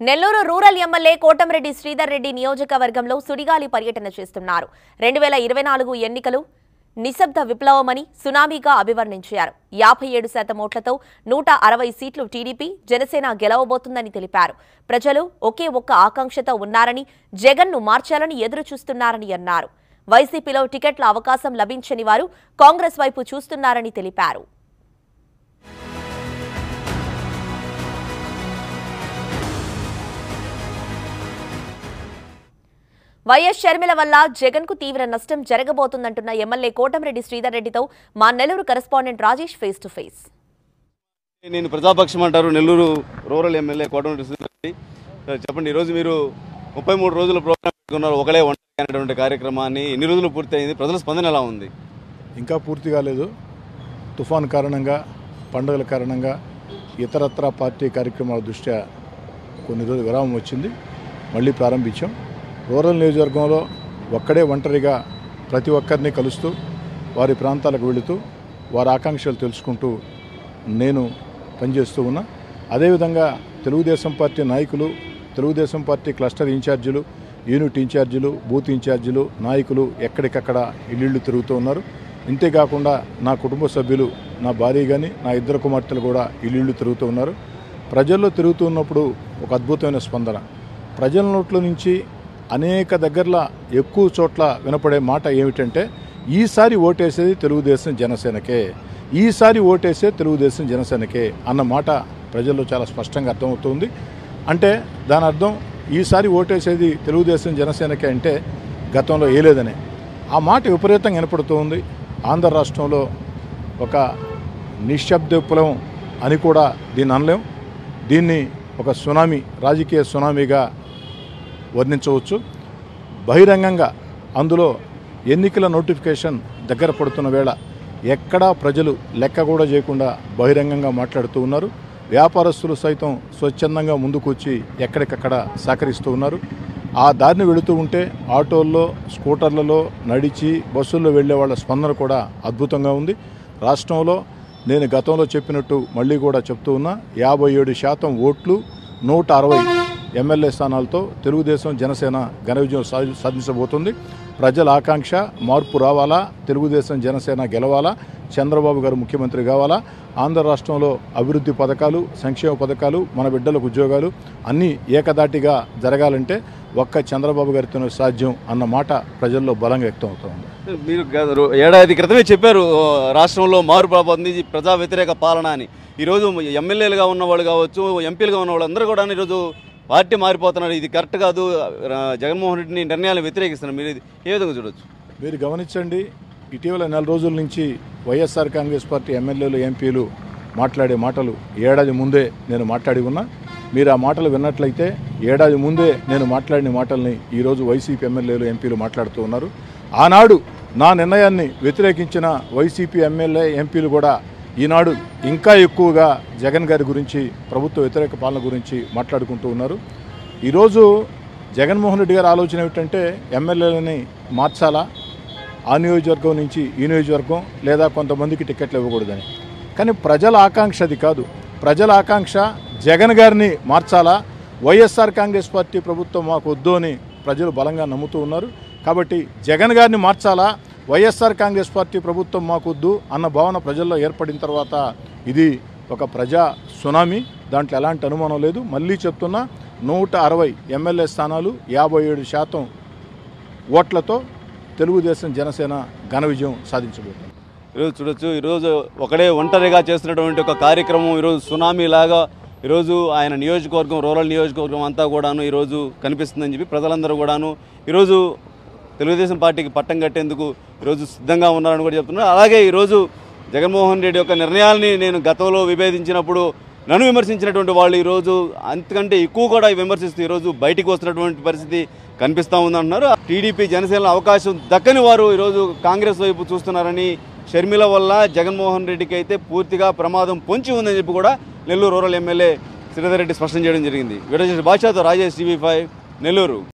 Nellore rural MLA Kotamreddy Sridhar Reddy నియోజకవర్గంలో సుడిగాలి పర్యటన చేస్తున్నారు రెండు వేల ఇరవై నాలుగు ఎన్నికలు నిశ్శబ్ద విప్లవమని సునామీగా అభివర్ణించారు యాభై ఏడు శాతం ఓట్లతో నూట అరవై సీట్లు టీడీపీ జనసేన గెలవబోతుందని తెలిపారు ప్రజలు ఒకే ఒక్క ఆకాంక్షతో ఉన్నారని జగన్ను మార్చాలని ఎదురు చూస్తున్నారని అన్నారు వైసీపీలో టికెట్ల అవకాశం లభించని వారు కాంగ్రెస్ వైపు చూస్తున్నారని తెలిపారు వైఎస్ షర్మిల వల్ల జగన్ కు తీవ్ర నష్టం జరగబోతుందంటున్న ఎమ్మెల్యే కోటమిరెడ్డి శ్రీధర్ రెడ్డితో మా Nellore correspondent Rajesh face to face నేను ప్రజాపక్షం అంటారు Nellore rural MLA Kotamreddy Sridhar Reddy sir చెప్పండి ఈరోజు మీరు ముప్పై మూడు రోజుల ప్రోగ్రాం పెట్టుకున్నారు ఒకలే ఒంటరి అనేటువంటి కార్యక్రమాన్ని ఎన్ని రోజులు పూర్తయింది ప్రజల స్పందన ఎలా ఉంది ఇంకా పూర్తి కాలేదు తుఫాన్ కారణంగా పండుగల కారణంగా ఇతరత్ర పార్టీ కార్యక్రమాల దృష్ట్యా కొన్ని రోజులు విరామం వచ్చింది మళ్ళీ ప్రారంభించాం రూరల్ నియోజకవర్గంలో ఒక్కడే ఒంటరిగా ప్రతి ఒక్కరిని కలుస్తూ వారి ప్రాంతాలకు వెళుతూ వారి ఆకాంక్షలు తెలుసుకుంటూ నేను పనిచేస్తూ ఉన్నా అదేవిధంగా తెలుగుదేశం పార్టీ నాయకులు తెలుగుదేశం పార్టీ క్లస్టర్ ఇన్ఛార్జీలు యూనిట్ ఇన్ఛార్జీలు బూత్ ఇన్ఛార్జీలు నాయకులు ఎక్కడికక్కడ ఇల్లు తిరుగుతూ ఉన్నారు ఇంతేకాకుండా నా కుటుంబ సభ్యులు నా భార్య కానీ నా ఇద్దరు కుమార్తెలు కూడా ఇల్లు తిరుగుతూ ఉన్నారు ప్రజల్లో తిరుగుతూ ఉన్నప్పుడు ఒక అద్భుతమైన స్పందన ప్రజల నోట్ల నుంచి అనేక దగ్గరలో ఎక్కువ చోట్ల వినపడే మాట ఏమిటంటే ఈసారి ఓటేసేది తెలుగుదేశం జనసేనకే ఈసారి ఓటేసే తెలుగుదేశం జనసేనకే అన్న మాట ప్రజల్లో చాలా స్పష్టంగా అర్థమవుతుంది అంటే దాని అర్థం ఈసారి ఓటేసేది తెలుగుదేశం జనసేనకే అంటే గతంలో వేయలేదని ఆ మాట విపరీతంగా వినపడుతూ ఉంది ఆంధ్ర రాష్ట్రంలో ఒక నిశ్శబ్ద విప్లవం అని కూడా దీన్ని అనలేం దీన్ని ఒక సునామీ రాజకీయ సునామీగా వర్ణించవచ్చు బహిరంగంగా అందులో ఎన్నికల నోటిఫికేషన్ దగ్గర పడుతున్న వేళ ఎక్కడా ప్రజలు లెక్క కూడా చేయకుండా బహిరంగంగా మాట్లాడుతూ ఉన్నారు వ్యాపారస్తులు సైతం స్వచ్ఛందంగా ముందుకు వచ్చి ఎక్కడికక్కడ సహకరిస్తూ ఉన్నారు ఆ దారిని వెళుతూ ఉంటే ఆటోల్లో స్కూటర్లలో నడిచి బస్సుల్లో వెళ్ళే వాళ్ళ స్పందన కూడా అద్భుతంగా ఉంది రాష్ట్రంలో నేను గతంలో చెప్పినట్టు మళ్ళీ కూడా చెప్తూ ఉన్నా యాభై ఏడు శాతం ఓట్లు నూట అరవై ఎమ్మెల్యే స్థానాలతో తెలుగుదేశం జనసేన ఘన విజయం సాధి సాధించబోతుంది ప్రజల ఆకాంక్ష మార్పు రావాలా తెలుగుదేశం జనసేన గెలవాలా చంద్రబాబు గారు ముఖ్యమంత్రి కావాలా ఆంధ్ర రాష్ట్రంలో అభివృద్ధి పథకాలు సంక్షేమ పథకాలు మన బిడ్డలకు ఉద్యోగాలు అన్నీ ఏకదాటిగా జరగాలంటే ఒక్క చంద్రబాబు గారితోనే సాధ్యం అన్న మాట ప్రజల్లో బలంగా వ్యక్తం అవుతోంది మీరు గత రో- ఏడాది క్రితమే చెప్పారు ఓ, రాష్ట్రంలో మార్పు రాబోతుంది ఇది ప్రజా వ్యతిరేక పాలన అని ఈరోజు ఎమ్మెల్యేలుగా ఉన్నవాళ్ళు కావచ్చు ఎంపీలుగా ఉన్న వాళ్ళందరూ కూడా ఈరోజు పార్టీ మారిపోతున్నారు ఇది కరెక్ట్ కాదు రా- జగన్మోహన్ రెడ్డిని నిర్ణయాలు వ్యతిరేకిస్తున్నారు మీరు ఇది ఏ విధంగా చూడొచ్చు మీరు గమనించండి ఇటీవల నెల రోజుల నుంచి వైఎస్ఆర్ కాంగ్రెస్ పార్టీ ఎమ్మెల్యేలు ఎంపీలు మాట్లాడే మాటలు ఏడాది ముందే నేను మాట్లాడి ఉన్నా మీరు ఆ మాటలు విన్నట్లయితే ఏడాది ముందే నేను మాట్లాడిన మాటల్ని ఈరోజు వైసీపీ ఎమ్మెల్యేలు ఎంపీలు మాట్లాడుతూ ఉన్నారు ఆనాడు నా నిర్ణయాన్ని వ్యతిరేకించిన వైసీపీ ఎమ్మెల్యే ఎంపీలు కూడా ఈనాడు ఇంకా ఎక్కువగా జగన్ గారి గురించి ప్రభుత్వ వ్యతిరేక పాలన గురించి మాట్లాడుకుంటూ ఉన్నారు ఈరోజు జగన్మోహన్ రెడ్డి గారి ఆలోచన ఏమిటంటే ఎమ్మెల్యేలని మార్చాలా ఆ నియోజకవర్గం నుంచి ఈ నియోజకవర్గం లేదా కొంతమందికి టికెట్లు ఇవ్వకూడదని కానీ ప్రజల ఆకాంక్ష అది కాదు ప్రజల ఆకాంక్ష జగన్ గారిని మార్చాలా వైఎస్ఆర్ కాంగ్రెస్ పార్టీ ప్రభుత్వం మాకు వద్దు అని ప్రజలు బలంగా నమ్ముతూ ఉన్నారు కాబట్టి జగన్ గారిని మార్చాలా వైఎస్ఆర్ కాంగ్రెస్ పార్టీ ప్రభుత్వం మాకు వద్దు అన్న భావన ప్రజల్లో ఏర్పడిన తర్వాత ఇది ఒక ప్రజా సునామీ దాంట్లో ఎలాంటి అనుమానం లేదు మళ్ళీ చెప్తున్నా నూట అరవై ఎమ్మెల్యే స్థానాలు యాభై ఏడు శాతం ఓట్లతో తెలుగుదేశం జనసేన ఘన విజయం సాధించబోతుంది ఈరోజు చూడొచ్చు ఈరోజు ఒకడే ఒంటరిగా చేస్తున్నటువంటి ఒక కార్యక్రమం ఈరోజు సునామీ లాగా ఈరోజు ఆయన నియోజకవర్గం రూరల్ నియోజకవర్గం అంతా కూడాను ఈరోజు కనిపిస్తుందని చెప్పి ప్రజలందరూ కూడాను ఈరోజు తెలుగుదేశం పార్టీకి పట్టం కట్టేందుకు ఈరోజు సిద్ధంగా ఉన్నారని కూడా చెప్తున్నారు అలాగే ఈరోజు జగన్మోహన్ రెడ్డి యొక్క నిర్ణయాల్ని నేను గతంలో విభేదించినప్పుడు నన్ను విమర్శించినటువంటి వాళ్ళు ఈరోజు అంతకంటే ఎక్కువ కూడా విమర్శిస్తూ ఈరోజు బయటికి వస్తున్నటువంటి పరిస్థితి కనిపిస్తూ ఉందంటున్నారు టీడీపీ జనసేనలో అవకాశం దక్కని వారు ఈరోజు కాంగ్రెస్ వైపు చూస్తున్నారని షర్మిల వల్ల జగన్మోహన్ రెడ్డికి అయితే పూర్తిగా ప్రమాదం పొంచి ఉందని చెప్పి కూడా నెల్లూరు రూరల్ ఎమ్మెల్యే శ్రీధర్ రెడ్డి స్పష్టం చేయడం జరిగింది వీడియో భాషతో రాజేష్ టీవీ ఫైవ్ నెల్లూరు